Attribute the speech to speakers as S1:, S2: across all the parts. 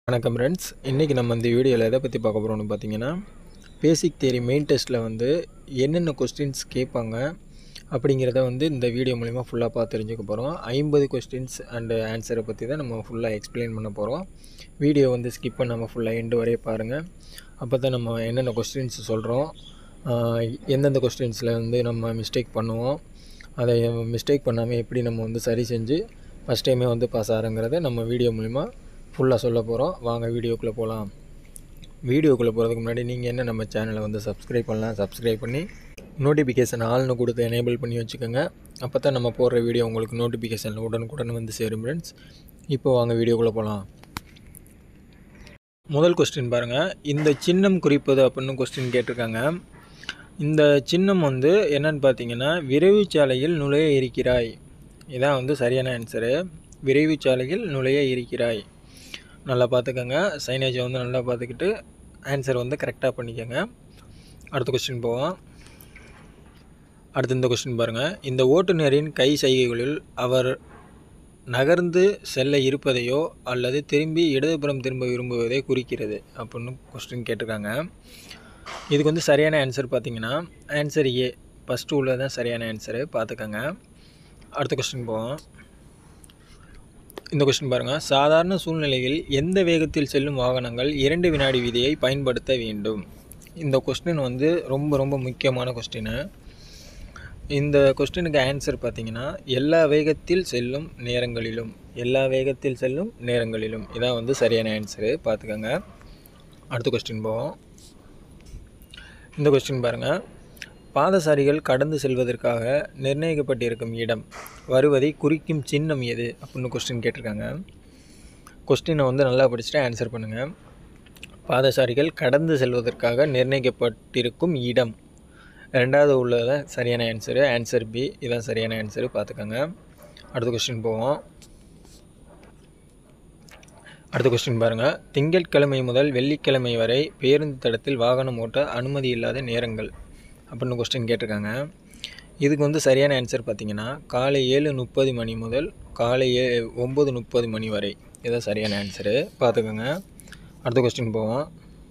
S1: வணக்கம் ஃப்ரெண்ட்ஸ் இன்றைக்கி நம்ம இந்த வீடியோவில் எதை பற்றி பார்க்க போகிறோம்னு பார்த்தீங்கன்னா பேசிக் தேரி மெயின் டெஸ்ட்டில் வந்து என்னென்ன கொஸ்டின்ஸ் கேட்பாங்க அப்படிங்கிறத வந்து இந்த வீடியோ மூலிமா ஃபுல்லாக பார்த்து தெரிஞ்சுக்க போகிறோம் ஐம்பது கொஸ்டின்ஸ் அண்டு ஆன்சரை பற்றி தான் நம்ம ஃபுல்லாக எக்ஸ்பிளைன் பண்ண போகிறோம் வீடியோ வந்து ஸ்கிப் பண்ணாமல் ஃபுல்லாக எண்டு வரைய பாருங்கள் அப்போ தான் நம்ம என்னென்ன கொஸ்டின்ஸ் சொல்கிறோம் எந்தெந்த கொஸ்டின்ஸில் வந்து நம்ம மிஸ்டேக் பண்ணுவோம் அதை மிஸ்டேக் பண்ணாமல் எப்படி நம்ம வந்து சரி செஞ்சு ஃபஸ்ட் டைமே வந்து பாஸ் ஆகிறங்கிறத நம்ம வீடியோ மூலிமா ஃபுல்லாக சொல்ல போகிறோம் வாங்க வீடியோக்குள்ளே போகலாம் வீடியோக்குள்ளே போகிறதுக்கு முன்னாடி நீங்கள் என்ன நம்ம சேனலை வந்து சப்ஸ்கிரைப் பண்ணலாம் சப்ஸ்கிரைப் பண்ணி நோட்டிஃபிகேஷன் ஆள்னு கொடுத்து எனேபிள் பண்ணி வச்சுக்கோங்க அப்போ தான் நம்ம போடுற வீடியோ உங்களுக்கு நோட்டிஃபிகேஷன் உடனுக்குடன் வந்து சேரும் ஃப்ரெண்ட்ஸ் இப்போ வாங்க வீடியோக்குள்ளே போகலாம் முதல் கொஸ்டின் பாருங்கள் இந்த சின்னம் குறிப்பது அப்படின்னு கொஸ்டின் கேட்டிருக்காங்க இந்த சின்னம் வந்து என்னன்னு பார்த்தீங்கன்னா விரைவு சாலையில் நுழைய இருக்கிறாய் இதான் வந்து சரியான ஆன்சரு விரைவு சாலையில் நுழைய இருக்கிறாய் நல்லா பார்த்துக்கோங்க சைனேஜை வந்து நல்லா பார்த்துக்கிட்டு ஆன்சர் வந்து கரெக்டாக பண்ணிக்கோங்க அடுத்த கொஸ்டின் போவோம் அடுத்து இந்த கொஸ்டின் பாருங்கள் இந்த ஓட்டுநரின் கை சைகைகளில் அவர் நகர்ந்து செல்ல இருப்பதையோ அல்லது திரும்பி இடதுபுறம் திரும்ப விரும்புவதை குறிக்கிறது அப்படின்னு கொஸ்டின் கேட்டிருக்காங்க இதுக்கு வந்து சரியான ஆன்சர் பார்த்தீங்கன்னா ஆன்சர் ஏ ஃபஸ்ட்டு உள்ளது தான் சரியான ஆன்சரு பார்த்துக்கோங்க அடுத்த கொஸ்டின் போவோம் இந்த கொஸ்டின் பாருங்கள் சாதாரண சூழ்நிலையில் எந்த வேகத்தில் செல்லும் வாகனங்கள் இரண்டு வினாடி விதியை பயன்படுத்த வேண்டும் இந்த கொஸ்டின் வந்து ரொம்ப ரொம்ப முக்கியமான கொஸ்டின் இந்த கொஸ்டினுக்கு ஆன்சர் பார்த்தீங்கன்னா எல்லா வேகத்தில் செல்லும் நேரங்களிலும் எல்லா வேகத்தில் செல்லும் நேரங்களிலும் இதான் வந்து சரியான ஆன்சரு பார்த்துக்கோங்க அடுத்த கொஸ்டின் போவோம் இந்த கொஸ்டின் பாருங்கள் பாதசாரிகள் கடந்து செல்வதற்காக நிர்ணயிக்கப்பட்டிருக்கும் இடம் வருவதை குறிக்கும் சின்னம் எது அப்படின்னு கொஸ்டின் கேட்டிருக்காங்க கொஸ்டினை வந்து நல்லா படிச்சுட்டு ஆன்சர் பண்ணுங்கள் பாதசாரிகள் கடந்து செல்வதற்காக நிர்ணயிக்கப்பட்டிருக்கும் இடம் ரெண்டாவது உள்ளதான் சரியான ஆன்சரு ஆன்சர் பி இதான் சரியான ஆன்சரு பார்த்துக்கோங்க அடுத்த கொஸ்டின் போவோம் அடுத்த கொஸ்டின் பாருங்கள் திங்கட்கிழமை முதல் வெள்ளிக்கிழமை வரை பேருந்து தடத்தில் வாகனம் ஓட்ட அனுமதி இல்லாத நேரங்கள் அப்படின்னு கொஸ்டின் கேட்டிருக்காங்க இதுக்கு வந்து சரியான ஆன்சர் பார்த்தீங்கன்னா காலை ஏழு முப்பது மணி முதல் காலை ஏ ஒம்பது முப்பது மணி வரை இதுதான் சரியான ஆன்சரு பார்த்துக்கோங்க அடுத்த கொஸ்டின் போவோம்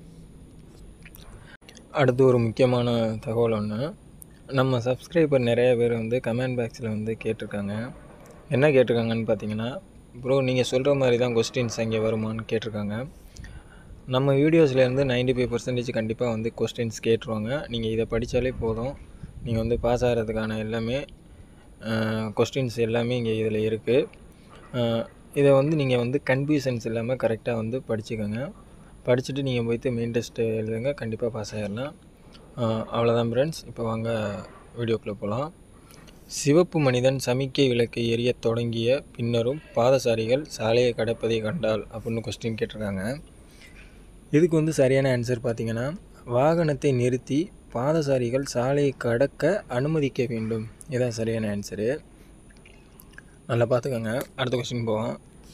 S1: அடுத்து ஒரு முக்கியமான தகவல் ஒன்று நம்ம சப்ஸ்கிரைபர் நிறைய பேர் வந்து கமெண்ட் பாக்ஸில் வந்து கேட்டிருக்காங்க என்ன கேட்டிருக்காங்கன்னு பார்த்தீங்கன்னா ப்ரோ நீங்கள் சொல்கிற மாதிரி தான் கொஸ்டின்ஸ் அங்கே வருமானு கேட்டிருக்காங்க நம்ம வீடியோஸ்லேருந்து நைன்டி ஃபைவ் பர்சன்டேஜ் கண்டிப்பாக வந்து கொஸ்டின்ஸ் கேட்டுருவாங்க நீங்கள் இதை படித்தாலே போதும் நீங்கள் வந்து பாஸ் ஆகிறதுக்கான எல்லாமே கொஸ்டின்ஸ் எல்லாமே இங்கே இதில் இருக்குது இதை வந்து நீங்கள் வந்து கன்ஃபியூஷன்ஸ் இல்லாமல் கரெக்டாக வந்து படிச்சுக்கோங்க படிச்சுட்டு நீங்கள் போய்ட்டு மெயின் டெஸ்ட்டு எழுதுங்க கண்டிப்பாக பாஸ் ஆகிடலாம் அவ்வளோதான் ஃப்ரெண்ட்ஸ் இப்போ வாங்க வீடியோக்குள்ளே போகலாம் சிவப்பு மனிதன் சமிக்கை விளக்கை எரிய தொடங்கிய பின்னரும் பாதசாரிகள் சாலையை கடப்பதை கண்டால் அப்படின்னு கொஸ்டின் கேட்டிருக்காங்க இதுக்கு வந்து சரியான ஆன்சர் பார்த்தீங்கன்னா வாகனத்தை நிறுத்தி பாதசாரிகள் சாலையை கடக்க அனுமதிக்க வேண்டும் இதுதான் சரியான ஆன்சரு நல்லா பார்த்துக்கோங்க அடுத்த கொஸ்டின் போவோம்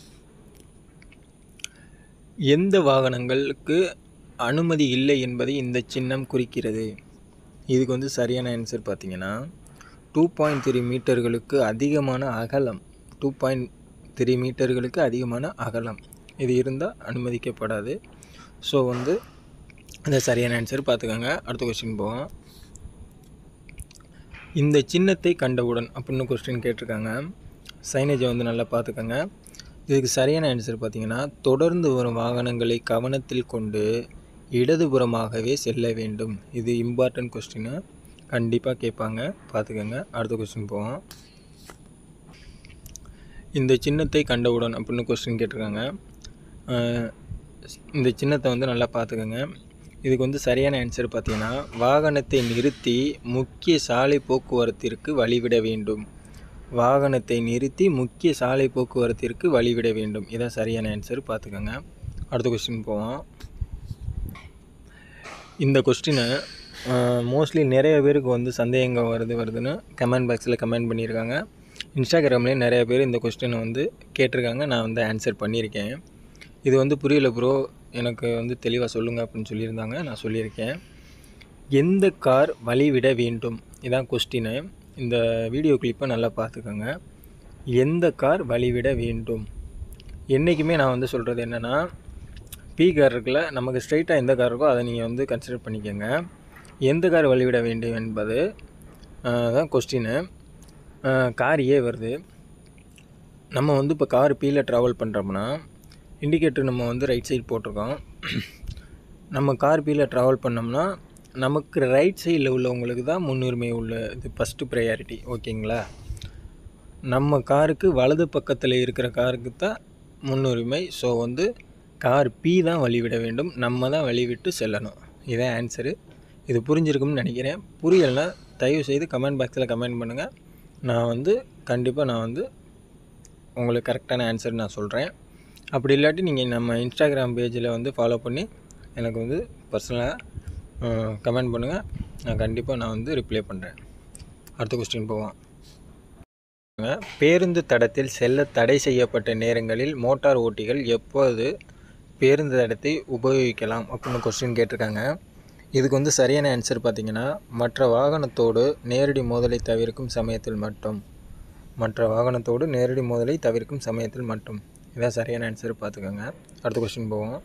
S1: எந்த வாகனங்களுக்கு அனுமதி இல்லை என்பதை இந்த சின்னம் குறிக்கிறது இதுக்கு வந்து சரியான ஆன்சர் பார்த்தீங்கன்னா டூ பாயிண்ட் த்ரீ மீட்டர்களுக்கு அதிகமான அகலம் டூ பாயிண்ட் த்ரீ மீட்டர்களுக்கு அதிகமான அகலம் இது இருந்தால் அனுமதிக்கப்படாது ஸோ வந்து இந்த சரியான ஆன்சர் பார்த்துக்கோங்க அடுத்த கொஸ்டின் போவோம் இந்த சின்னத்தை கண்டவுடன் அப்படின்னு கொஸ்டின் கேட்டிருக்காங்க சைனேஜை வந்து நல்லா பார்த்துக்கோங்க இதுக்கு சரியான ஆன்சர் பார்த்தீங்கன்னா தொடர்ந்து வரும் வாகனங்களை கவனத்தில் கொண்டு இடதுபுறமாகவே செல்ல வேண்டும் இது இம்பார்ட்டன்ட் கொஸ்டின் கண்டிப்பாக கேட்பாங்க பார்த்துக்கோங்க அடுத்த கொஸ்டின் போவோம் இந்த சின்னத்தை கண்டவுடன் அப்படின்னு கொஸ்டின் கேட்டிருக்காங்க இந்த சின்னத்தை வந்து நல்லா பார்த்துக்கோங்க இதுக்கு வந்து சரியான ஆன்சர் பார்த்தீங்கன்னா வாகனத்தை நிறுத்தி முக்கிய சாலை போக்குவரத்திற்கு வழிவிட வேண்டும் வாகனத்தை நிறுத்தி முக்கிய சாலை போக்குவரத்திற்கு வழிவிட வேண்டும் இதான் சரியான ஆன்சர் பார்த்துக்கோங்க அடுத்த கொஸ்டின் போவோம் இந்த கொஸ்டினை மோஸ்ட்லி நிறைய பேருக்கு வந்து சந்தேகங்கள் வருது வருதுன்னு கமெண்ட் பாக்ஸில் கமெண்ட் பண்ணியிருக்காங்க இன்ஸ்டாகிராம்லேயும் நிறைய பேர் இந்த கொஸ்டினை வந்து கேட்டிருக்காங்க நான் வந்து ஆன்சர் பண்ணியிருக்கேன் இது வந்து புரியல ப்ரோ எனக்கு வந்து தெளிவாக சொல்லுங்கள் அப்படின்னு சொல்லியிருந்தாங்க நான் சொல்லியிருக்கேன் எந்த கார் வழிவிட வேண்டும் இதான் கொஸ்டினு இந்த வீடியோ கிளிப்பை நல்லா பார்த்துக்கோங்க எந்த கார் வழிவிட வேண்டும் என்றைக்குமே நான் வந்து சொல்கிறது என்னென்னா பி கார் இருக்குல்ல நமக்கு ஸ்ட்ரைட்டாக எந்த கார் இருக்கோ அதை நீங்கள் வந்து கன்சிடர் பண்ணிக்கோங்க எந்த கார் வழிவிட வேண்டும் என்பது ஆஹ், தான் கொஸ்டின்னு கார் ஏ வருது நம்ம வந்து இப்போ கார் பியில் ட்ராவல் பண்ணுறோம்னா இண்டிகேட்டர் நம்ம வந்து ரைட் சைடு போட்டிருக்கோம் நம்ம கார் பியில் ட்ராவல் பண்ணோம்னா நமக்கு ரைட் சைடில் உள்ளவங்களுக்கு தான் முன்னுரிமை உள்ள இது ஃபஸ்ட்டு ப்ரையாரிட்டி ஓகேங்களா நம்ம காருக்கு வலது பக்கத்தில் இருக்கிற காருக்கு தான் முன்னுரிமை ஸோ வந்து கார் பி தான் வழிவிட வேண்டும் நம்ம தான் வழிவிட்டு செல்லணும் இதான் ஆன்சரு இது புரிஞ்சிருக்கும்னு நினைக்கிறேன் புரியலைன்னா தயவு செய்து கமெண்ட் பாக்ஸில் கமெண்ட் பண்ணுங்கள் நான் வந்து கண்டிப்பாக நான் வந்து உங்களுக்கு கரெக்டான ஆன்சர் நான் சொல்கிறேன் அப்படி இல்லாட்டி நீங்கள் நம்ம இன்ஸ்டாகிராம் பேஜில் வந்து ஃபாலோ பண்ணி எனக்கு வந்து பர்சனலாக கமெண்ட் பண்ணுங்கள் நான் கண்டிப்பாக நான் வந்து ரிப்ளை பண்ணுறேன் அடுத்த கொஸ்டின் போவோம் பேருந்து தடத்தில் செல்ல தடை செய்யப்பட்ட நேரங்களில் மோட்டார் ஓட்டிகள் எப்போது பேருந்து தடத்தை உபயோகிக்கலாம் அப்படின்னு கொஸ்டின் கேட்டிருக்காங்க இதுக்கு வந்து சரியான ஆன்சர் பார்த்தீங்கன்னா மற்ற வாகனத்தோடு நேரடி மோதலை தவிர்க்கும் சமயத்தில் மட்டும் மற்ற வாகனத்தோடு நேரடி மோதலை தவிர்க்கும் சமயத்தில் மட்டும் இதான் சரியான ஆன்சர் பார்த்துக்கோங்க அடுத்த கொஸ்டின் போவோம்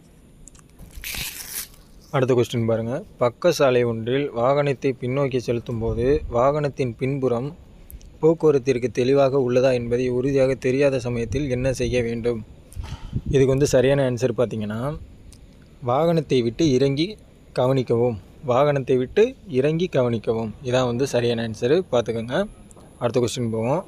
S1: அடுத்த கொஸ்டின் பாருங்கள் பக்க சாலை ஒன்றில் வாகனத்தை பின்னோக்கி செலுத்தும் போது வாகனத்தின் பின்புறம் போக்குவரத்திற்கு தெளிவாக உள்ளதா என்பதை உறுதியாக தெரியாத சமயத்தில் என்ன செய்ய வேண்டும் இதுக்கு வந்து சரியான ஆன்சர் பார்த்தீங்கன்னா வாகனத்தை விட்டு இறங்கி கவனிக்கவும் வாகனத்தை விட்டு இறங்கி கவனிக்கவும் இதான் வந்து சரியான ஆன்சரு பார்த்துக்கோங்க அடுத்த கொஸ்டின் போவோம்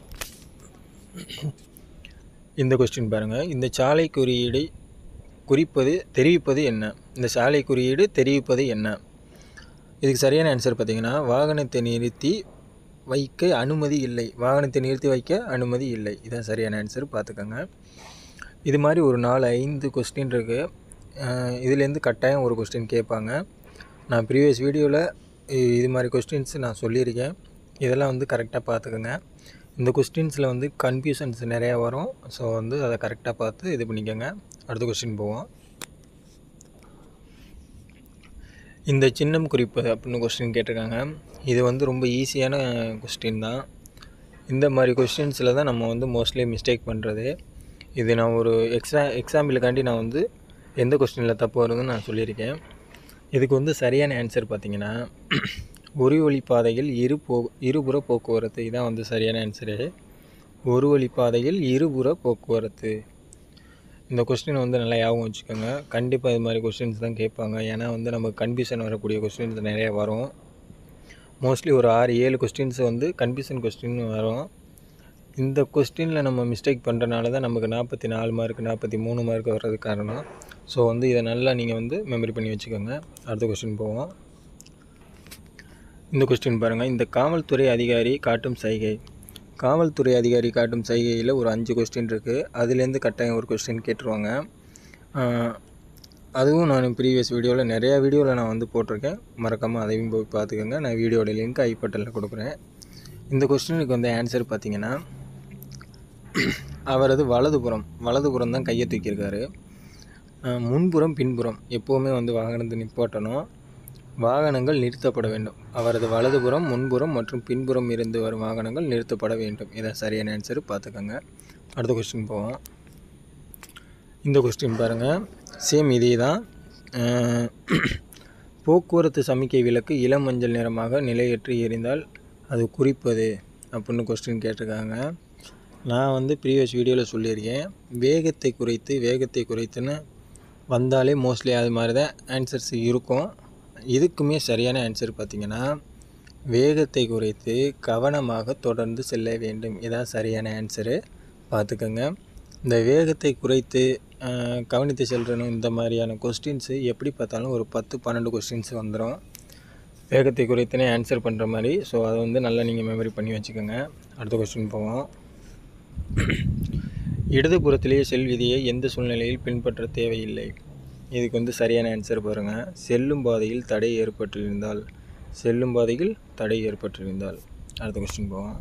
S1: இந்த கொஸ்டின் பாருங்கள் இந்த சாலை குறியீடை குறிப்பது தெரிவிப்பது என்ன இந்த சாலை குறியீடு தெரிவிப்பது என்ன இதுக்கு சரியான ஆன்சர் பார்த்தீங்கன்னா வாகனத்தை நிறுத்தி வைக்க அனுமதி இல்லை வாகனத்தை நிறுத்தி வைக்க அனுமதி இல்லை இதான் சரியான ஆன்சர் பார்த்துக்கோங்க இது மாதிரி ஒரு நாலு ஐந்து கொஸ்டின் இருக்குது இதுலேருந்து கட்டாயம் ஒரு கொஸ்டின் கேட்பாங்க நான் ப்ரீவியஸ் வீடியோவில் இது மாதிரி கொஸ்டின்ஸ் நான் சொல்லியிருக்கேன் இதெல்லாம் வந்து கரெக்டாக பார்த்துக்கோங்க இந்த கொஸ்டின்ஸில் வந்து கன்ஃபியூஷன்ஸ் நிறையா வரும் ஸோ வந்து அதை கரெக்டாக பார்த்து இது பண்ணிக்கோங்க அடுத்த கொஸ்டின் போவோம் இந்த சின்னம் குறிப்பது அப்படின்னு கொஸ்டின் கேட்டிருக்காங்க இது வந்து ரொம்ப ஈஸியான கொஸ்டின் தான் இந்த மாதிரி கொஸ்டின்ஸில் தான் நம்ம வந்து மோஸ்ட்லி மிஸ்டேக் பண்ணுறது இது நான் ஒரு எக்ஸா எக்ஸாம்பிளுக்காண்டி நான் வந்து எந்த கொஸ்டினில் தப்பு வருதுன்னு நான் சொல்லியிருக்கேன் இதுக்கு வந்து சரியான ஆன்சர் பார்த்தீங்கன்னா ஒரு வழி பாதையில் இரு போ இருபுற போக்குவரத்து இதான் வந்து சரியான ஆன்சரு ஒரு வழி பாதையில் இருபுற போக்குவரத்து இந்த கொஸ்டின் வந்து நல்லா ஞாபகம் வச்சுக்கோங்க கண்டிப்பாக இது மாதிரி கொஸ்டின்ஸ் தான் கேட்பாங்க ஏன்னா வந்து நமக்கு கன்ஃபியூஷன் வரக்கூடிய கொஸ்டின்ஸ் நிறைய வரும் மோஸ்ட்லி ஒரு ஆறு ஏழு கொஸ்டின்ஸ் வந்து கன்ஃபியூஷன் கொஸ்டின் வரும் இந்த கொஸ்டினில் நம்ம மிஸ்டேக் பண்ணுறனால தான் நமக்கு நாற்பத்தி நாலு மார்க் நாற்பத்தி மூணு மார்க் வர்றதுக்கு காரணம் ஸோ வந்து இதை நல்லா நீங்கள் வந்து மெமரி பண்ணி வச்சுக்கோங்க அடுத்த கொஸ்டின் போவோம் இந்த கொஸ்டின் பாருங்கள் இந்த காவல்துறை அதிகாரி காட்டும் சைகை காவல்துறை அதிகாரி காட்டும் சைகையில் ஒரு அஞ்சு கொஸ்டின் இருக்குது அதுலேருந்து கட்டாயம் ஒரு கொஸ்டின் கேட்டுருவாங்க ஆஹ், அதுவும் நான் ப்ரீவியஸ் வீடியோவில் நிறையா வீடியோவில் நான் வந்து போட்டிருக்கேன் மறக்காமல் அதையும் போய் பார்த்துக்கோங்க நான் வீடியோட லிங்க் ஐப்பட்டலில் கொடுக்குறேன் இந்த கொஸ்டினுக்கு வந்து ஆன்சர் பார்த்தீங்கன்னா அவரது வலதுபுறம் வலதுபுறம் தான் கையை தூக்கியிருக்காரு ஆஹ், முன்புறம் பின்புறம் எப்போவுமே வந்து வாகனத்தை நிப்பாட்டணும் வாகனங்கள் நிறுத்தப்பட வேண்டும் அவரது வலதுபுறம் முன்புறம் மற்றும் பின்புறம் இருந்து வரும் வாகனங்கள் நிறுத்தப்பட வேண்டும் இதான் சரியான ஆன்சர் பார்த்துக்கோங்க அடுத்த கொஸ்டின் போவோம் இந்த கொஸ்டின் பாருங்கள் சேம் இதே தான் அஹ், போக்குவரத்து சமிக்கை விளக்கு இளம் மஞ்சள் நிறமாக நிலையற்று எரிந்தால் அது குறிப்பது அப்படின்னு கொஸ்டின் கேட்டிருக்காங்க நான் வந்து ப்ரீவியஸ் வீடியோவில் சொல்லியிருக்கேன் வேகத்தை குறைத்து வேகத்தை குறைத்துன்னு வந்தாலே மோஸ்ட்லி அது மாதிரி தான் ஆன்சர்ஸ் இருக்கும் இதுக்குமே சரியான ஆன்சர் பார்த்தீங்கன்னா வேகத்தை குறைத்து கவனமாக தொடர்ந்து செல்ல வேண்டும் இதான் சரியான ஆன்சரு பார்த்துக்கோங்க இந்த வேகத்தை குறைத்து அஹ், கவனித்து செல்றணும் இந்த மாதிரியான கொஸ்டின்ஸு எப்படி பார்த்தாலும் ஒரு பத்து பன்னெண்டு கொஸ்டின்ஸ் வந்துடும் வேகத்தை குறைத்துனே ஆன்சர் பண்ணுற மாதிரி ஸோ அதை வந்து நல்லா நீங்கள் மெமரி பண்ணி வச்சுக்கோங்க அடுத்த கொஸ்டின் போவோம் இடதுபுறத்திலேயே செல் விதியை எந்த சூழ்நிலையில் பின்பற்ற தேவையில்லை இதுக்கு வந்து சரியான ஆன்சர் பாருங்கள் செல்லும் பாதையில் தடை ஏற்பட்டிருந்தால் செல்லும் பாதையில் தடை ஏற்பட்டிருந்தால் அடுத்த கொஸ்டின் போவோம்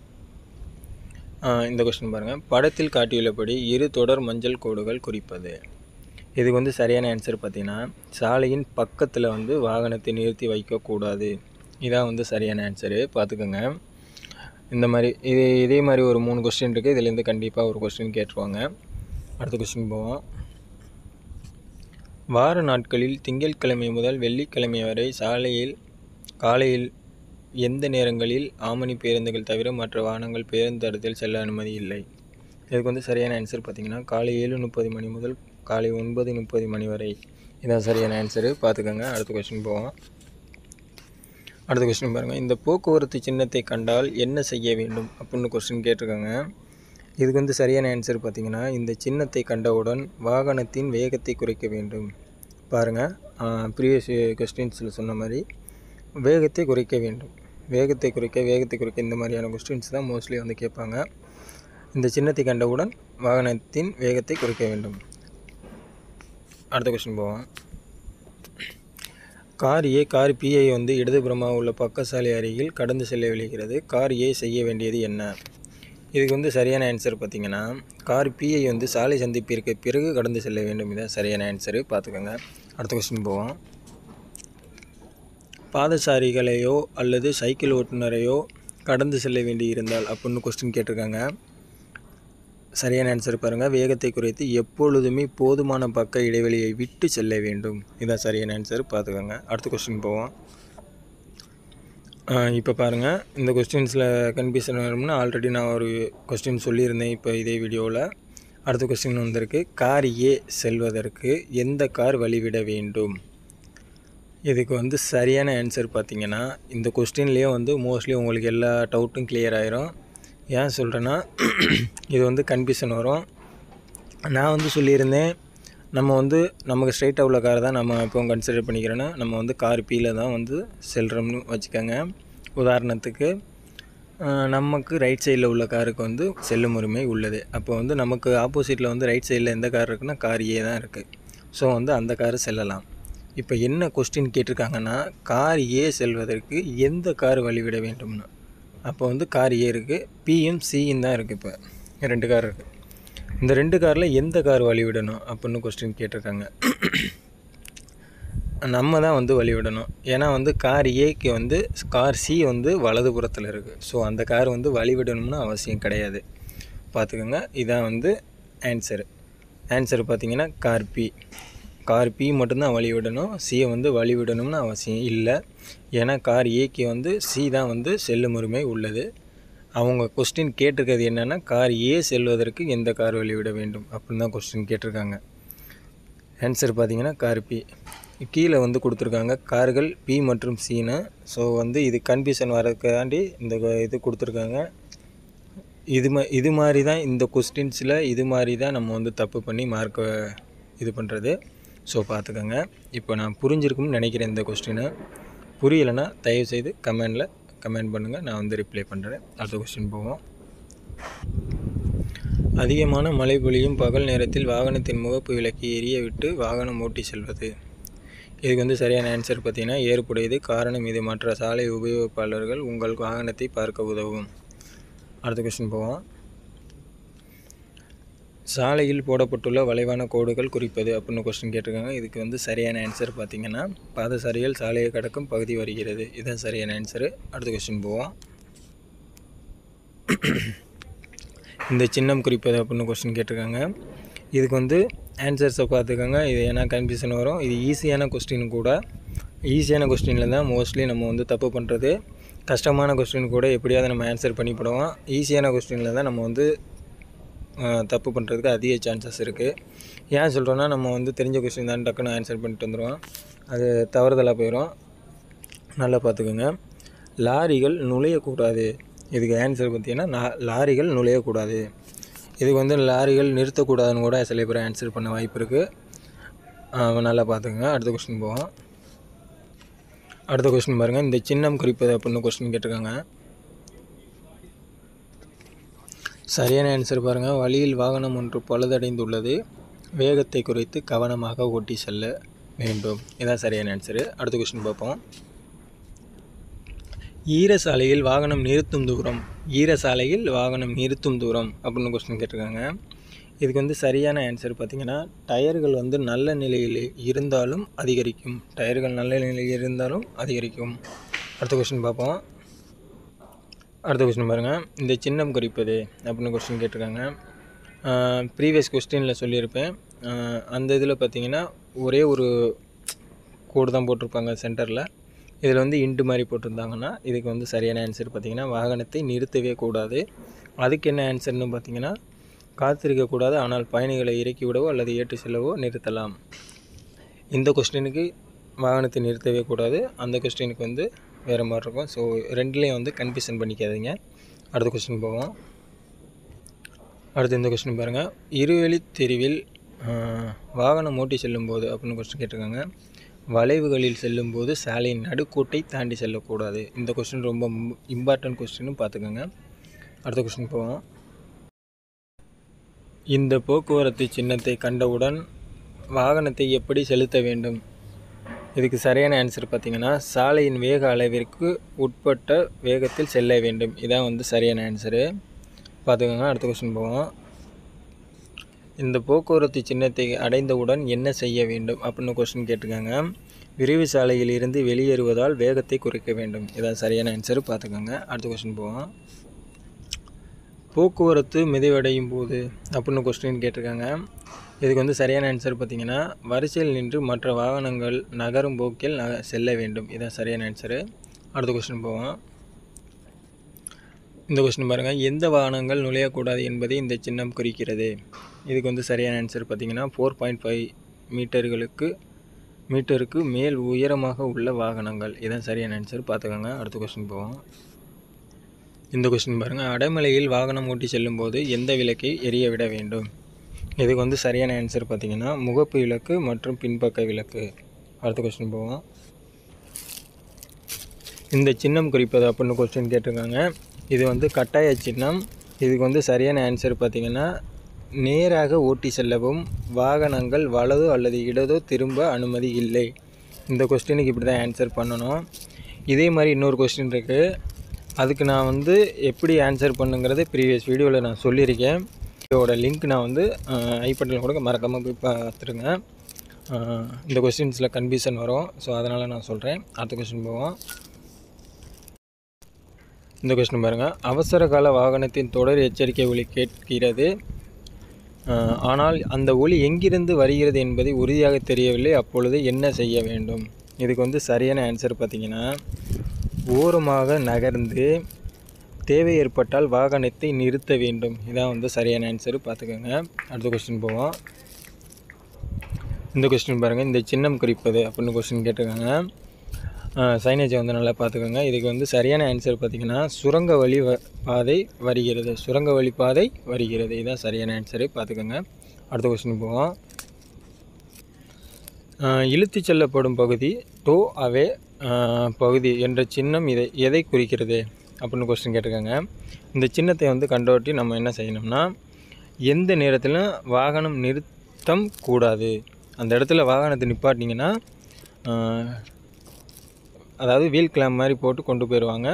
S1: ஆ, இந்த கொஸ்டின் பாருங்கள் படத்தில் காட்டியுள்ளபடி இரு தொடர் மஞ்சள் கோடுகள் குறிப்பது இதுக்கு வந்து சரியான ஆன்சர் பார்த்தீங்கன்னா சாலையின் பக்கத்தில் வந்து வாகனத்தை நிறுத்தி வைக்கக்கூடாது இதான் வந்து சரியான ஆன்சரு பார்த்துக்கோங்க இந்த மாதிரி இது இதே மாதிரி ஒரு மூணு கொஸ்டின் இருக்குது இதுலேருந்து கண்டிப்பாக ஒரு கொஸ்டின் கேட்டுருவாங்க அடுத்த கொஸ்டின் போவோம் வார நாட்களில் திங்கட்கிழமை முதல் வெள்ளிக்கிழமை வரை சாலையில் காலையில் எந்த நேரங்களில் ஆமணி பேருந்துகள் தவிர மற்ற வாகனங்கள் பேருந்து தடத்தில் செல்ல அனுமதி இல்லை இதுக்கு வந்து சரியான ஆன்சர் பார்த்தீங்கன்னா காலை ஏழு முப்பது மணி முதல் காலை ஒன்பது முப்பது மணி வரை இதான் சரியான ஆன்சரு பார்த்துக்கோங்க அடுத்த கொஸ்டின் போவோம் அடுத்த கொஸ்டின் பாருங்கள் இந்த போக்குவரத்து சின்னத்தை கண்டால் என்ன செய்ய வேண்டும் அப்படின்னு கொஸ்டின் கேட்டிருக்காங்க இதுக்கு வந்து சரியான ஆன்சர் பார்த்தீங்கன்னா இந்த சின்னத்தை கண்டவுடன் வாகனத்தின் வேகத்தை குறைக்க வேண்டும் பாருங்கள் ப்ரீவியஸ் கொஸ்டின்ஸில் சொன்ன மாதிரி வேகத்தை குறைக்க வேண்டும் வேகத்தை குறைக்க வேகத்தை குறைக்க இந்த மாதிரியான கொஸ்டின்ஸ் தான் மோஸ்ட்லி வந்து கேட்பாங்க இந்த சின்னத்தை கண்டவுடன் வாகனத்தின் வேகத்தை குறைக்க வேண்டும் அடுத்த கொஸ்டின் போவோம் கார் ஏ கார் பிஐ வந்து இடதுபுறமாக உள்ள பக்கசாலை அருகில் கடந்து செல்ல விளைகிறது கார் ஏ செய்ய வேண்டியது என்ன இதுக்கு வந்து சரியான ஆன்சர் பார்த்தீங்கன்னா கார் பிஐ வந்து சாலை சந்திப்பிற்கு பிறகு கடந்து செல்ல வேண்டும் இதான் சரியான ஆன்சரு பார்த்துக்கோங்க அடுத்த கொஸ்டின் போவோம் பாதசாரிகளையோ அல்லது சைக்கிள் ஓட்டுநரையோ கடந்து செல்ல வேண்டி இருந்தால் அப்படின்னு கொஸ்டின் கேட்டிருக்காங்க சரியான ஆன்சர் பாருங்கள் வேகத்தை குறைத்து எப்பொழுதுமே போதுமான பக்க இடைவெளியை விட்டு செல்ல வேண்டும் இதான் சரியான ஆன்சர் பார்த்துக்கோங்க அடுத்த கொஸ்டின் போவோம் இப்போ பாருங்கள் இந்த கொஸ்டின்ஸில் கன்ஃபியூஷன் வரும்னா ஆல்ரெடி நான் ஒரு கொஸ்டின் சொல்லியிருந்தேன் இப்போ இதே வீடியோவில் அடுத்த கொஸ்டின் வந்திருக்கு கார் ஏ செல்வதற்கு எந்த கார் வழிவிட வேண்டும் இதுக்கு வந்து சரியான ஆன்சர் பார்த்தீங்கன்னா இந்த கொஸ்டின்லேயே வந்து மோஸ்ட்லி உங்களுக்கு எல்லா டவுட்டும் கிளியர் ஆயிரும் ஏன் சொல்கிறேன்னா இது வந்து கன்ஃபியூஷன் வரும் நான் வந்து சொல்லியிருந்தேன் நம்ம வந்து நமக்கு ஸ்ட்ரைட்டாக உள்ள கார் தான் நம்ம இப்போ கன்சிடர் பண்ணிக்கிறோன்னா நம்ம வந்து கார் பீல தான் வந்து செல்கிறோம்னு வச்சுக்கோங்க உதாரணத்துக்கு நமக்கு ரைட் சைடில் உள்ள காருக்கு வந்து செல்லும் உரிமை உள்ளது அப்போ வந்து நமக்கு ஆப்போசிட்டில் வந்து ரைட் சைடில் எந்த கார் இருக்குன்னா கார் ஏ தான் இருக்குது ஸோ வந்து அந்த கார் செல்லலாம் இப்போ என்ன கொஸ்டின் கேட்டிருக்காங்கன்னா கார் ஏ செல்வதற்கு எந்த கார் வழிவிட வேண்டும்னு அப்போ வந்து கார் ஏ இருக்குது பியும் சியும் தான் இருக்குது இப்போ ரெண்டு கார் இருக்குது இந்த ரெண்டு காரில் எந்த கார் வழிவிடணும் அப்படின்னு கொஸ்டின் கேட்டிருக்காங்க நம்ம தான் வந்து வழிவிடணும் ஏன்னா வந்து கார் ஏக்கு வந்து கார் சி வந்து வலதுபுறத்தில் இருக்குது ஸோ அந்த கார் வந்து வழிவிடணும்னு அவசியம் கிடையாது பார்த்துக்கோங்க இதான் வந்து ஆன்சரு ஆன்சர் பார்த்தீங்கன்னா கார் பி கார் பி மட்டும்தான் வழி விடணும் சியை வந்து வழி விடணும்னு அவசியம் இல்லை ஏன்னா கார் ஏக்கு வந்து சி தான் வந்து செல்லும் உரிமை உள்ளது அவங்க கொஸ்டின் கேட்டிருக்கிறது என்னென்னா கார் ஏ செல்வதற்கு எந்த கார் வழி விட வேண்டும் அப்படின்னு தான் கொஸ்டின் கேட்டிருக்காங்க ஆன்சர் பார்த்தீங்கன்னா கார் பி கீழே வந்து கொடுத்துருக்காங்க கார்கள் பி மற்றும் சின்னு ஸோ வந்து இது கன்ஃபியூஷன் வரதுக்காண்டி இந்த இது கொடுத்துருக்காங்க இது மா இது மாதிரி தான் இந்த கொஸ்டின்ஸில் இது மாதிரி தான் நம்ம வந்து தப்பு பண்ணி மார்க்கை இது பண்ணுறது ஸோ பார்த்துக்கோங்க இப்போ நான் புரிஞ்சிருக்கும்னு நினைக்கிறேன் இந்த கொஸ்டினை புரியலைன்னா தயவுசெய்து கமெண்டில் கமெண்ட் பண்ணுங்கள் நான் வந்து ரிப்ளை பண்ணுறேன் அடுத்த கொஸ்டின் போவோம் அதிகமான மழை பொழியும் பகல் நேரத்தில் வாகனத்தின் முகப்பு விளக்கை எரிய விட்டு வாகனம் ஓட்டி செல்வது இதுக்கு வந்து சரியான ஆன்சர் பார்த்தீங்கன்னா ஏற்புடையது காரணம் இது மற்ற சாலை உபயோகிப்பாளர்கள் உங்கள் வாகனத்தை பார்க்க உதவும் அடுத்த கொஸ்டின் போவோம் சாலையில் போடப்பட்டுள்ள வளைவான கோடுகள் குறிப்பது அப்படின்னு கொஸ்டின் கேட்டிருக்காங்க இதுக்கு வந்து சரியான ஆன்சர் பார்த்தீங்கன்னா பாதசாரிகள் சாலையை கடக்கும் பகுதி வருகிறது இதுதான் சரியான ஆன்சரு அடுத்த கொஸ்டின் போவோம் இந்த சின்னம் குறிப்பது அப்படின்னு கொஸ்டின் கேட்டிருக்காங்க இதுக்கு வந்து ஆன்சர்ஸை பார்த்துக்கோங்க இது ஏன்னா கன்ஃபியூஷன் வரும் இது ஈஸியான கொஸ்டின் கூட ஈஸியான கொஸ்டினில் தான் மோஸ்ட்லி நம்ம வந்து தப்பு பண்ணுறது கஷ்டமான கொஸ்டின் கூட எப்படியாவது நம்ம ஆன்சர் பண்ணிவிடுவோம் ஈஸியான கொஸ்டினில் தான் நம்ம வந்து தப்பு பண்ணுறதுக்கு அதிக சான்சஸ் இருக்குது ஏன் சொல்கிறோன்னா நம்ம வந்து தெரிஞ்ச கொஸ்டின் தான் டக்குன்னு ஆன்சர் பண்ணிட்டு வந்துடுவோம் அது தவறுதலாக போயிடும் நல்லா பார்த்துக்கோங்க லாரிகள் நுழையக்கூடாது இதுக்கு ஆன்சர் பார்த்தீங்கன்னா லாரிகள் நுழையக்கூடாது இதுக்கு வந்து லாரிகள் நிறுத்தக்கூடாதுன்னு கூட சில பேர் ஆன்சர் பண்ண வாய்ப்பு இருக்குது நல்லா பார்த்துக்கோங்க அடுத்த கொஸ்டின் போவோம் அடுத்த கொஸ்டின் பாருங்கள் இந்த சின்னம் குறிப்பது அப்படின்னு கொஸ்டின் கேட்டிருக்காங்க சரியான ஆன்சர் பாருங்கள் வழியில் வாகனம் ஒன்று பழுதடைந்துள்ளது வேகத்தை குறைத்து கவனமாக ஓட்டி செல்ல வேண்டும் இதான் சரியான ஆன்சரு அடுத்த கொஸ்டின் பார்ப்போம் ஈரசாலையில் வாகனம் நிறுத்தும் தூரம் ஈரசாலையில் வாகனம் நிறுத்தும் தூரம் அப்படின்னு கொஸ்டின் கேட்டிருக்காங்க இதுக்கு வந்து சரியான ஆன்சர் பார்த்திங்கன்னா டயர்கள் வந்து நல்ல நிலையில் இருந்தாலும் அதிகரிக்கும் டயர்கள் நல்ல நிலையில் இருந்தாலும் அதிகரிக்கும் அடுத்த கொஸ்டின் பார்ப்போம் அடுத்த கொஸ்டின் பாருங்கள் இந்த சின்னம் குறிப்பது அப்படின்னு கொஸ்டின் கேட்டிருக்காங்க ப்ரீவியஸ் கொஸ்டினில் சொல்லியிருப்பேன் அஹ் அந்த இதில் பார்த்தீங்கன்னா ஒரே ஒரு கோடு தான் போட்டிருப்பாங்க சென்டரில் இதில் வந்து இண்டு மாதிரி போட்டிருந்தாங்கன்னா இதுக்கு வந்து சரியான ஆன்சர் பார்த்தீங்கன்னா வாகனத்தை நிறுத்தவே கூடாது அதுக்கு என்ன ஆன்சர்னு பார்த்தீங்கன்னா காத்திருக்கக்கூடாது ஆனால் பயணிகளை இறக்கி விடவோ அல்லது ஏற்றி செல்லவோ நிறுத்தலாம் இந்த கொஸ்டினுக்கு வாகனத்தை நிறுத்தவே கூடாது அந்த கொஸ்டினுக்கு வந்து வேறு மாதிரி இருக்கும் ஸோ ரெண்டுலேயும் வந்து கன்ஃபியூஷன் பண்ணிக்காதீங்க அடுத்த கொஸ்டின் போவோம் அடுத்து இந்த கொஸ்டின் பாருங்கள் இருவழி தெருவில் ஆஹ், வாகனம் ஓட்டி செல்லும்போது அப்படின்னு கொஸ்டின் கேட்டிருக்காங்க வளைவுகளில் செல்லும்போது சாலையின் நடுக்கோட்டை தாண்டி செல்லக்கூடாது இந்த கொஸ்டின் ரொம்ப இம்பார்ட்டன்ட் கொஸ்டின்னு பார்த்துக்கோங்க அடுத்த கொஸ்டின் போவோம் இந்த போக்குவரத்து சின்னத்தை கண்டவுடன் வாகனத்தை எப்படி செலுத்த வேண்டும் இதுக்கு சரியான ஆன்சர் பார்த்தீங்கன்னா சாலையின் வேக அளவிற்கு உட்பட்ட வேகத்தில் செல்ல வேண்டும் இதான் வந்து சரியான ஆன்சரு பார்த்துக்கோங்க அடுத்த கொஸ்டின் போவோம் இந்த போக்குவரத்து சின்னத்தை அடைந்தவுடன் என்ன செய்ய வேண்டும் அப்படின்னு கொஸ்டின் கேட்டிருக்காங்க விரைவு சாலையில் இருந்து வெளியேறுவதால் வேகத்தை குறைக்க வேண்டும் இதான் சரியான ஆன்சர் பார்த்துக்கோங்க அடுத்த கொஸ்டின் போவோம் போக்குவரத்து மிதவடையும் போது அப்படின்னு கொஸ்டின் கேட்டிருக்காங்க இதுக்கு வந்து சரியான ஆன்சர் பார்த்தீங்கன்னா வரிசையில் நின்று மற்ற வாகனங்கள் நகரும் போக்கில் நக செல்ல வேண்டும் இதான் சரியான ஆன்சரு அடுத்த கொஸ்டின் போவோம் இந்த கொஸ்டின் பாருங்கள் எந்த வாகனங்கள் நுழையக்கூடாது என்பதை இந்த சின்னம் குறிக்கிறது இதுக்கு வந்து சரியான ஆன்சர் பார்த்தீங்கன்னா ஃபோர் பாயிண்ட் ஃபைவ் மீட்டர்களுக்கு மீட்டருக்கு மேல் உயரமாக உள்ள வாகனங்கள் இதான் சரியான ஆன்சர் பார்த்துக்கோங்க அடுத்த கொஸ்டின் போவோம் இந்த கொஸ்டின் பாருங்கள் அடைமலையில் வாகனம் ஓட்டி செல்லும்போது எந்த விளக்கை எரிய விட வேண்டும் இதுக்கு வந்து சரியான ஆன்சர் பார்த்தீங்கன்னா முகப்பு விளக்கு மற்றும் பின்பக்க விளக்கு அடுத்த கொஸ்டின் போவோம் இந்த சின்னம் குறிப்பது அப்படின்னு கொஸ்டின் கேட்டிருக்காங்க இது வந்து கட்டாய சின்னம் இதுக்கு வந்து சரியான ஆன்சர் பார்த்தீங்கன்னா நேராக ஓட்டி செல்லவும் வாகனங்கள் வலதோ அல்லது இடதோ திரும்ப அனுமதி இல்லை இந்த கொஸ்டினுக்கு இப்படி தான் ஆன்சர் பண்ணணும் இதே மாதிரி இன்னொரு கொஸ்டின் இருக்குது அதுக்கு நான் வந்து எப்படி ஆன்சர் பண்ணுங்கிறது ப்ரீவியஸ் வீடியோவில் நான் சொல்லியிருக்கேன் இதோட லிங்க் நான் வந்து ஐபட்டில் கூட மறக்காமல் போய் பார்த்துருங்க அஹ் இந்த கொஸ்டின்ஸில் கன்ஃபியூஷன் வரும் ஸோ அதனால் நான் சொல்கிறேன் அடுத்த கொஸ்டின் போவோம் இந்த கொஸ்டின் பாருங்கள் அவசர கால வாகனத்தின் தொடர் எச்சரிக்கை ஒலி கேட்கிறது அஹ் ஆனால் அந்த ஒலி எங்கிருந்து வருகிறது என்பதை உறுதியாக தெரியவில்லை அப்பொழுது என்ன செய்ய வேண்டும் இதுக்கு வந்து சரியான ஆன்சர் பார்த்தீங்கன்னா ஓரமாக நகர்ந்து தேவை ஏற்பட்டால் வாகனத்தை நிறுத்த வேண்டும் இதான் வந்து சரியான ஆன்சர் பார்த்துக்கோங்க அடுத்த கொஸ்டின் போவோம் இந்த கொஸ்டின் பாருங்கள் இந்த சின்னம் குறிப்பது அப்படின்னு கொஸ்டின் கேட்டிருக்காங்க சைனேஜை வந்து நல்லா பார்த்துக்கோங்க இதுக்கு வந்து சரியான ஆன்சர் பார்த்தீங்கன்னா சுரங்க வழி வ பாதை வருகிறது சுரங்க வழி பாதை வருகிறது இதுதான் சரியான ஆன்சரு பார்த்துக்கோங்க அடுத்த கொஸ்டின் போவோம் இழுத்து செல்லப்படும் பகுதி டோ அவே பகுதி என்ற சின்னம் இதை எதை குறிக்கிறது அப்படின்னு கொஸ்டின் கேட்டிருக்காங்க இந்த சின்னத்தை வந்து கண்டோட்டி நம்ம என்ன செய்யணும்னா எந்த நேரத்திலும் வாகனம் நிறுத்தம் கூடாது அந்த இடத்துல வாகனத்தை நிப்பாட்டிங்கன்னா ஆஹ், அதாவது வீல் கிளாம் மாதிரி போட்டு கொண்டு போயிடுவாங்க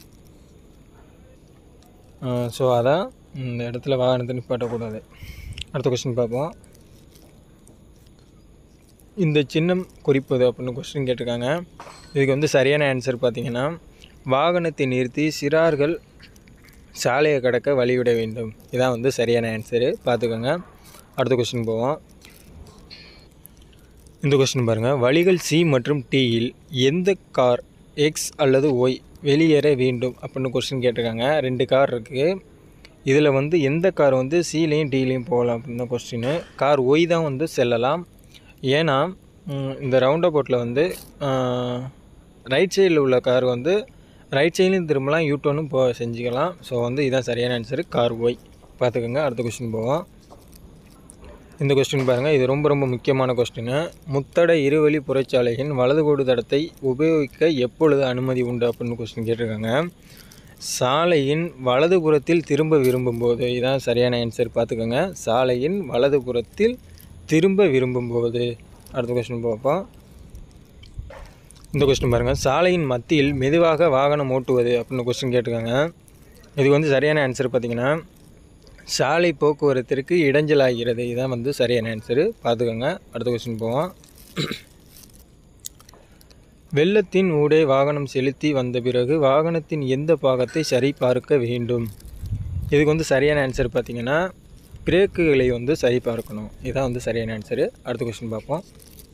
S1: ஸோ அதான் இந்த இடத்துல வாகனத்தை நிப்பாட்டக்கூடாது அடுத்த கொஸ்டின் பார்ப்போம் இந்த சின்னம் குறிப்பது அப்படின்னு கொஸ்டின் கேட்டிருக்காங்க இதுக்கு வந்து சரியான ஆன்சர் பார்த்தீங்கன்னா வாகனத்தை நிறுத்தி சிறார்கள் சாலையை கடக்க வழிவிட வேண்டும் இதான் வந்து சரியான ஆன்சரு பார்த்துக்கோங்க அடுத்த கொஸ்டின் போவோம் இந்த கொஸ்டின் பாருங்கள் வழிகள் சி மற்றும் டியில் எந்த கார் எக்ஸ் அல்லது ஒய் வெளியேற வேண்டும் அப்படின்னு கொஸ்டின் கேட்டிருக்காங்க ரெண்டு கார் இருக்குது இதில் வந்து எந்த கார் வந்து சிலையும் டிலையும் போகலாம் அப்படின்னு தான் கொஸ்டின் கார் ஒய் தான் வந்து செல்லலாம் ஏன்னா ம், இந்த ரவுண்ட் அபவுட்டில் வந்து ரைட் சைடில் உள்ள கார் வந்து ரைட் சைட்லையும் திரும்பலாம் யூ டர்னும் போ செஞ்சுக்கலாம் ஸோ வந்து இதான் சரியான ஆன்சரு கார் ஒய் பார்த்துக்கோங்க அடுத்த கொஸ்டின் போவோம் இந்த கொஸ்டின் பாருங்கள் இது ரொம்ப ரொம்ப முக்கியமான கொஸ்டின் முத்தட இருவழி புறச்சாலையின் வலதுகோடு தடத்தை உபயோகிக்க எப்பொழுது அனுமதி உண்டு அப்படின்னு கொஸ்டின் கேட்டிருக்காங்க சாலையின் வலதுபுறத்தில் திரும்ப விரும்பும்போது இதான் சரியான ஆன்சர் பார்த்துக்கோங்க சாலையின் வலதுபுறத்தில் திரும்ப விரும்பும்போது அடுத்த கொஸ்டின் பார்ப்போம் இந்த கொஸ்டின் பாருங்கள் சாலையின் மத்தியில் மெதுவாக வாகனம் ஓட்டுவது அப்படின்னு கொஸ்டின் கேட்டிருக்காங்க இதுக்கு வந்து சரியான ஆன்சர் பார்த்தீங்கன்னா சாலை போக்குவரத்திற்கு இடைஞ்சலாகிறது இதான் வந்து சரியான ஆன்சரு பார்த்துக்கோங்க அடுத்த கொஸ்டின் போவோம் வெள்ளத்தின் ஊடே வாகனம் செலுத்தி வந்த பிறகு வாகனத்தின் எந்த பாகத்தை சரி பார்க்க வேண்டும் இதுக்கு வந்து சரியான ஆன்சர் பார்த்தீங்கன்னா பிரேக்குகளை வந்து சரி பார்க்கணும் இதான் வந்து சரியான ஆன்சரு அடுத்த கொஸ்டின் பார்ப்போம்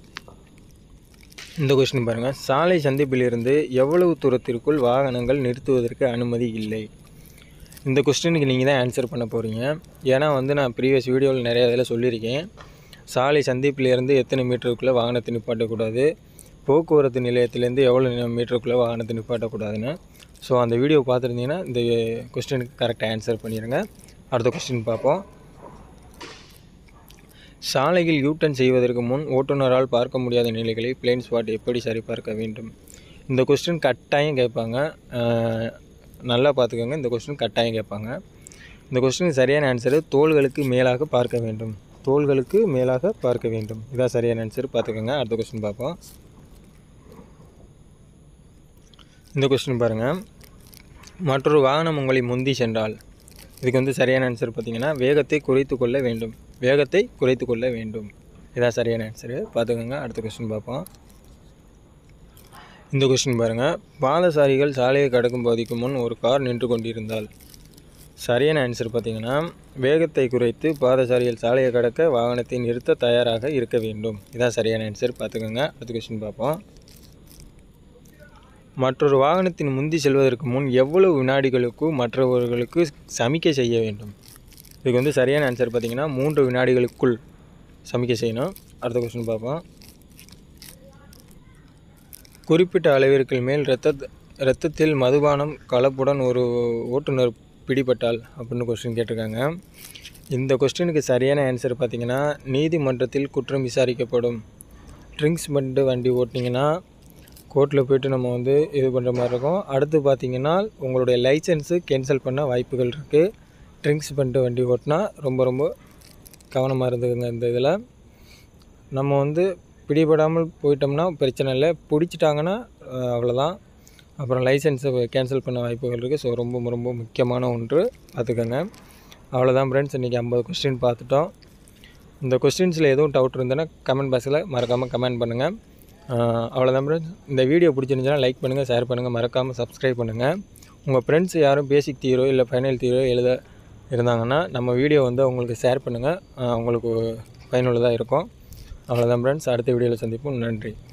S1: இந்த கொஸ்டின் பாருங்கள் சாலை சந்திப்பிலிருந்து எவ்வளவு தூரத்திற்குள் வாகனங்கள் நிறுத்துவதற்கு அனுமதி இல்லை இந்த கொஸ்டினுக்கு நீங்கள் தான் ஆன்சர் பண்ண போகிறீங்க ஏன்னா வந்து நான் ப்ரீவியஸ் வீடியோவில் நிறைய இதில் சொல்லியிருக்கேன் சாலை சந்திப்பிலேருந்து எத்தனை மீட்டருக்குள்ளே வாகனத்தை நிப்பாட்டக்கூடாது போக்குவரத்து நிலையத்திலேருந்து எவ்வளோ மீட்டருக்குள்ளே வாகனத்தை நிப்பாட்டக்கூடாதுன்னு ஸோ அந்த வீடியோ பார்த்துருந்தீங்கன்னா இந்த கொஸ்டினுக்கு கரெக்டாக ஆன்சர் பண்ணிடுங்க அடுத்த கொஸ்டின் பார்ப்போம் சாலையில் யூட்டன் செய்வதற்கு முன் ஓட்டுநரால் பார்க்க முடியாத நிலைகளை பிளைன் ஸ்பாட் எப்படி சரிபார்க்க வேண்டும் இந்த கொஸ்டின் கட்டாயம் கேட்பாங்க அஹ், நல்லா பார்த்துக்கோங்க இந்த கொஸ்டின் கட்டாயம் கேட்பாங்க இந்த கொஸ்டின் சரியான ஆன்சரு தோள்களுக்கு மேலாக பார்க்க வேண்டும் தோள்களுக்கு மேலாக பார்க்க வேண்டும் இதான் சரியான ஆன்சர் பார்த்துக்கோங்க அடுத்த கொஸ்டின் பார்ப்போம் இந்த கொஸ்டின் பாருங்கள் மற்றொரு வாகனம் உங்களை முந்தி சென்றால் இதுக்கு வந்து சரியான ஆன்சர் பார்த்தீங்கன்னா வேகத்தை குறைத்து கொள்ள வேண்டும் வேகத்தை குறைத்து கொள்ள வேண்டும் இதான் சரியான ஆன்சரு பார்த்துக்கோங்க அடுத்த கொஸ்டின் பார்ப்போம் இந்த கொஸ்டின் பாருங்கள் பாதசாரிகள் சாலையை கடக்கும் பகுதிக்கு முன் ஒரு கார் நின்று கொண்டிருந்தால் சரியான ஆன்சர் பார்த்தீங்கன்னா வேகத்தை குறைத்து பாதசாரிகள் சாலையை கடக்க வாகனத்தை நிறுத்த தயாராக இருக்க வேண்டும் இதான் சரியான ஆன்சர் பார்த்துக்கோங்க அடுத்த கொஸ்டின் பார்ப்போம் மற்றொரு வாகனத்தின் முந்தி செல்வதற்கு முன் எவ்வளவு வினாடிகளுக்கு மற்றவர்களுக்கு சமிக்கை செய்ய வேண்டும் இதுக்கு வந்து சரியான ஆன்சர் பார்த்தீங்கன்னா மூன்று வினாடிகளுக்குள் சமிக்கை செய்யணும் அடுத்த கொஸ்டின் பார்ப்போம் குறிப்பிட்ட அளவிற்கு மேல் இரத்த இரத்தத்தில் மதுபானம் கலப்புடன் ஒரு ஓட்டுநர் பிடிபட்டால் அப்படின்னு கொஸ்டின் கேட்டிருக்காங்க இந்த கொஸ்டினுக்கு சரியான ஆன்சர் பார்த்தீங்கன்னா நீதிமன்றத்தில் குற்றம் விசாரிக்கப்படும் ட்ரிங்க்ஸ் பண்ணிட்டு வண்டி ஓட்டினீங்கன்னா கோர்ட்டில் போயிட்டு நம்ம வந்து இது பண்ணுற மாதிரி இருக்கும் அடுத்து பார்த்தீங்கன்னா உங்களுடைய லைசன்ஸு கேன்சல் பண்ண வாய்ப்புகள் இருக்குது ட்ரிங்க்ஸ் பண்ணிட்டு வண்டி ஓட்டினா ரொம்ப ரொம்ப கவனமாக இருந்துக்குங்க இந்த இதில் நம்ம வந்து பிடிபடாமல் போயிட்டோம்னா பிரச்சனை இல்லை பிடிச்சிட்டாங்கன்னா அஹ், அவ்வளோதான் அப்புறம் லைசன்ஸை கேன்சல் பண்ண வாய்ப்புகள் இருக்குது ஸோ ரொம்ப ரொம்ப முக்கியமான ஒன்று பார்த்துக்கோங்க அவ்வளோதான் ஃப்ரெண்ட்ஸ் இன்றைக்கி ஐம்பது கொஸ்டின் பார்த்துட்டோம் இந்த கொஸ்டின்ஸில் எதுவும் டவுட் இருந்ததுன்னா கமெண்ட் பாக்ஸில் மறக்காமல் கமெண்ட் பண்ணுங்கள் அவ்வளோதான் ஃப்ரெண்ட்ஸ் இந்த வீடியோ பிடிச்சிருந்துச்சுன்னா லைக் பண்ணுங்கள் ஷேர் பண்ணுங்கள் மறக்காமல் சப்ஸ்கிரைப் பண்ணுங்கள் உங்கள் ஃப்ரெண்ட்ஸ் யாரும் பேசிக் தீரோ இல்லை ஃபைனல் தீரோ எழுத இருந்தாங்கன்னா நம்ம வீடியோ வந்து அவங்களுக்கு ஷேர் பண்ணுங்கள் உங்களுக்கு பயனுள்ளதாக இருக்கும் அவ்வளோதான் ஃப்ரெண்ட்ஸ் அடுத்த வீடியோவில் சந்திப்போம் நன்றி